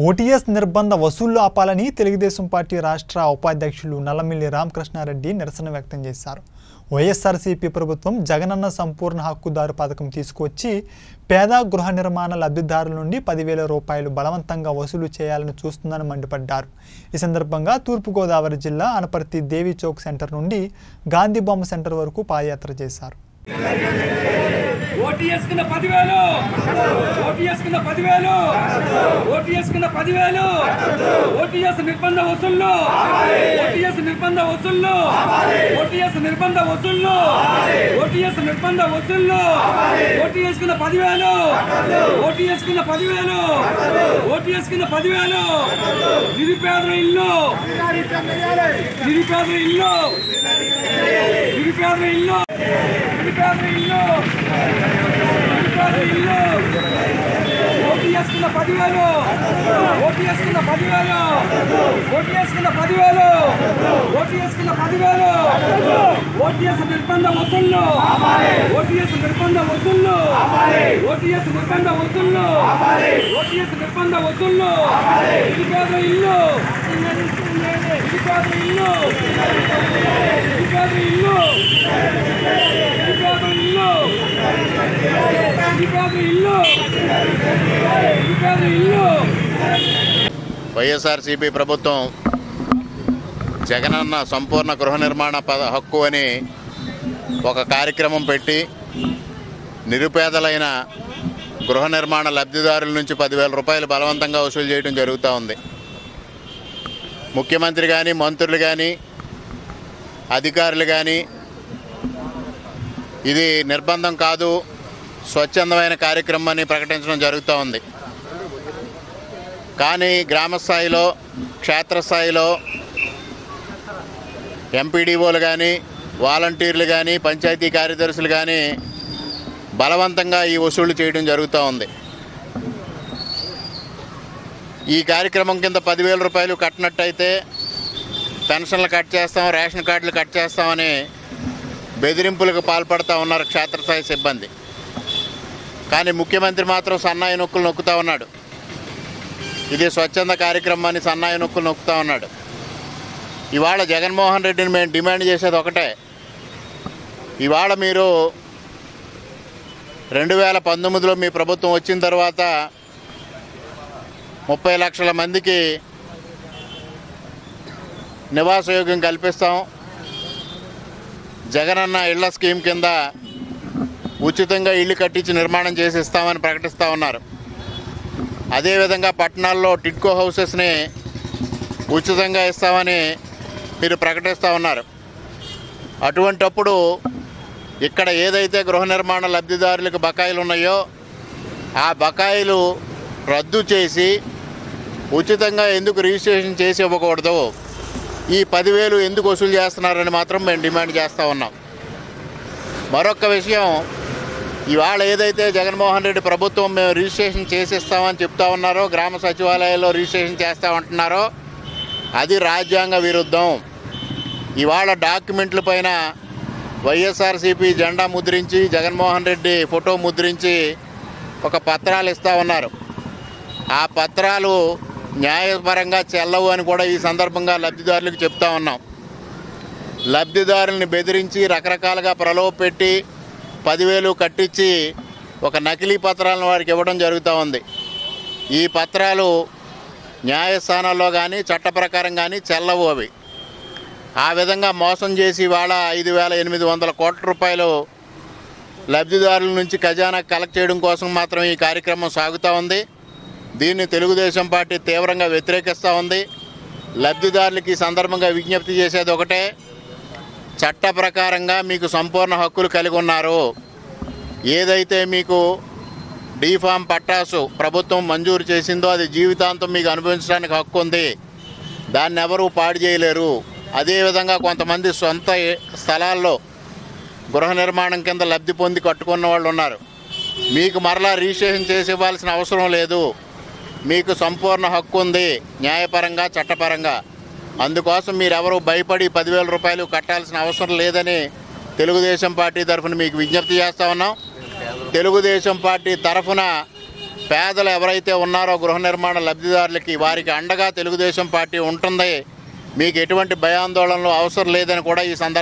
OTS నిర్బంధ వసూళ్లు ఆపాలని తెలుగుదేశం పార్టీ రాష్ట్ర ఉపాధ్యక్షులు నల్లమిల్లి రామకృష్ణారెడ్డి నిరసన వ్యక్తం చేశారు వైఎస్ఆర్సీపీ ప్రభుత్వం జగనన్న సంపూర్ణ హక్కుదారు పథకం తీసుకొచ్చి పేద గృహ నిర్మాణ లబ్ధిదారుల నుండి పదివేల రూపాయలు బలవంతంగా వసూలు చేయాలని చూస్తుందని మండిపడ్డారు ఈ సందర్భంగా తూర్పుగోదావరి జిల్లా అనపర్తి దేవి చౌక్ సెంటర్ నుండి గాంధీ బొమ్మ సెంటర్ వరకు పాదయాత్ర చేశారు ఓటీఎస్ కింద పదివేలు ఓటీఎస్ కింద పదివేలు ఓటీఎస్ కింద పదివేలు ఓటీఎస్ నిర్బంధ వసూళ్ళు ఓటీఎస్ నిర్బంధ వసూళ్ళు ఓటీఎస్ నిర్బంధ వసూళ్ళు ఓటీఎస్ నిర్బంధ వసూళ్ళు ఓటీఎస్ కింద పదివేలు ఓటీఎస్ కింద పదివేలు ఓటీఎస్ కింద పదివేలు నిరుపేదల ఇల్లు నిరుపేదల ఇల్లు నిరుపేదల ఇల్లు నిరుపేదల ఇల్లు నిరుపేదల ఇల్లు ఓటీఎస్ కింద పదివేలు ఓటీఎస్ కింద పదివేలు ఓటీఎస్ కింద పదివేలు ఓటీఎస్ కింద పదివేలు ఓటీఎస్ నిర్బంధ వసూళ్ళు ఓటీఎస్ నిర్బంధ వసూళ్ళు ఓటీఎస్ నిర్బంధ వసూళ్ళు ఓటీఎస్ నిర్బంధ వసూళ్ళు నిరుపేదల ఇల్లు నిరుపేదల ఇల్లు నిరుపేదల ఇల్లు నిరుపేదల ఇల్లు నిరుపేదల ఇల్లు నిరుపేదల ఇల్లు వైఎస్ఆర్సీపీ ప్రభుత్వం జగనన్న సంపూర్ణ గృహ నిర్మాణ పద హక్కు అని ఒక కార్యక్రమం పెట్టి నిరుపేదలైన గృహ నిర్మాణ లబ్ధిదారుల నుంచి పదివేల రూపాయలు బలవంతంగా వసూలు చేయడం జరుగుతూ ఉంది ముఖ్యమంత్రి కానీ మంత్రులు కానీ అధికారులు కానీ ఇది నిర్బంధం కాదు స్వచ్ఛందమైన కార్యక్రమం అని ప్రకటించడం జరుగుతూ ఉంది కానీ గ్రామ స్థాయిలో క్షేత్రస్థాయిలో ఎంపీడీఓలు కానీ వాలంటీర్లు కానీ పంచాయతీ కార్యదర్శులు కానీ బలవంతంగా ఈ వసూళ్లు చేయడం జరుగుతూ ఉంది ఈ కార్యక్రమం కింద పదివేల రూపాయలు కట్టినట్టయితే పెన్షన్లు కట్ చేస్తాం రేషన్ కార్డులు కట్ చేస్తామని బెదిరింపులకు పాల్పడుతూ ఉన్నారు క్షేత్రస్థాయి సిబ్బంది కానీ ముఖ్యమంత్రి మాత్రం సన్నాయి నొక్కులు నొక్కుతూ ఉన్నాడు ఇది స్వచ్ఛంద కార్యక్రమాన్ని సన్నాయి నొక్కులు నొక్కుతా ఉన్నాడు ఇవాళ జగన్మోహన్ రెడ్డిని మేము డిమాండ్ చేసేది ఒకటే ఇవాళ మీరు రెండు వేల పంతొమ్మిదిలో మీ ప్రభుత్వం వచ్చిన తర్వాత ముప్పై లక్షల మందికి నివాసయోగ్యం కల్పిస్తాం జగనన్న ఇళ్ల స్కీమ్ కింద ఉచితంగా ఇల్లు కట్టించి నిర్మాణం చేసి ఇస్తామని ప్రకటిస్తూ ఉన్నారు అదేవిధంగా పట్టణాల్లో టిడ్కో హౌసెస్ని ఉచితంగా ఇస్తామని మీరు ప్రకటిస్తూ ఉన్నారు అటువంటప్పుడు ఇక్కడ ఏదైతే గృహ నిర్మాణ లబ్ధిదారులకు బకాయిలు ఉన్నాయో ఆ బకాయిలు రద్దు చేసి ఉచితంగా ఎందుకు రిజిస్ట్రేషన్ చేసి ఇవ్వకూడదు ఈ పదివేలు ఎందుకు వసూలు చేస్తున్నారని మాత్రం మేము డిమాండ్ చేస్తూ ఉన్నాం మరొక విషయం ఇవాళ ఏదైతే జగన్మోహన్ రెడ్డి ప్రభుత్వం మేము రిజిస్ట్రేషన్ చేసిస్తామని చెప్తా ఉన్నారో గ్రామ సచివాలయాల్లో రిజిస్ట్రేషన్ చేస్తామంటున్నారో అది రాజ్యాంగ విరుద్ధం ఇవాళ డాక్యుమెంట్ల పైన వైఎస్ఆర్సీపీ జెండా ముద్రించి జగన్మోహన్ రెడ్డి ఫోటో ముద్రించి ఒక పత్రాలు ఇస్తూ ఉన్నారు ఆ పత్రాలు న్యాయపరంగా చెల్లవు అని కూడా ఈ సందర్భంగా లబ్ధిదారులకు చెప్తా ఉన్నాం లబ్ధిదారుల్ని బెదిరించి రకరకాలుగా ప్రలోభ పెట్టి పదివేలు కట్టించి ఒక నకిలీ పత్రాలను వారికి ఇవ్వడం జరుగుతూ ఉంది ఈ పత్రాలు న్యాయస్థానాల్లో కానీ చట్ట ప్రకారం కానీ చెల్లవు అవి ఆ విధంగా మోసం చేసి ఇవాళ ఐదు వేల ఎనిమిది వందల కోట్ల రూపాయలు లబ్ధిదారుల నుంచి ఖజానా కలెక్ట్ చేయడం కోసం మాత్రం ఈ కార్యక్రమం సాగుతూ ఉంది దీన్ని తెలుగుదేశం పార్టీ తీవ్రంగా వ్యతిరేకిస్తూ ఉంది లబ్ధిదారులకి ఈ సందర్భంగా విజ్ఞప్తి చేసేది ఒకటే చట్ట ప్రకారంగా మీకు సంపూర్ణ హక్కులు కలిగి ఉన్నారు ఏదైతే మీకు డీఫామ్ పట్టాసు ప్రభుత్వం మంజూరు చేసిందో అది జీవితాంతం మీకు అనుభవించడానికి హక్కు ఉంది దాన్ని ఎవరూ పాడు చేయలేరు అదేవిధంగా కొంతమంది సొంత స్థలాల్లో గృహ నిర్మాణం కింద లబ్ధి పొంది కట్టుకున్న వాళ్ళు ఉన్నారు మీకు మరలా రిజిస్ట్రేషన్ చేసి ఇవ్వాల్సిన అవసరం లేదు మీకు సంపూర్ణ హక్కు ఉంది న్యాయపరంగా చట్టపరంగా అందుకోసం మీరెవరూ భయపడి పదివేల రూపాయలు కట్టాల్సిన అవసరం లేదని తెలుగుదేశం పార్టీ తరఫున మీకు విజ్ఞప్తి చేస్తా ఉన్నాం తెలుగుదేశం పార్టీ తరఫున పేదలు ఎవరైతే ఉన్నారో గృహ నిర్మాణ లబ్ధిదారులకి వారికి అండగా తెలుగుదేశం పార్టీ ఉంటుంది మీకు ఎటువంటి భయాందోళనలు అవసరం లేదని కూడా ఈ సందర్భంగా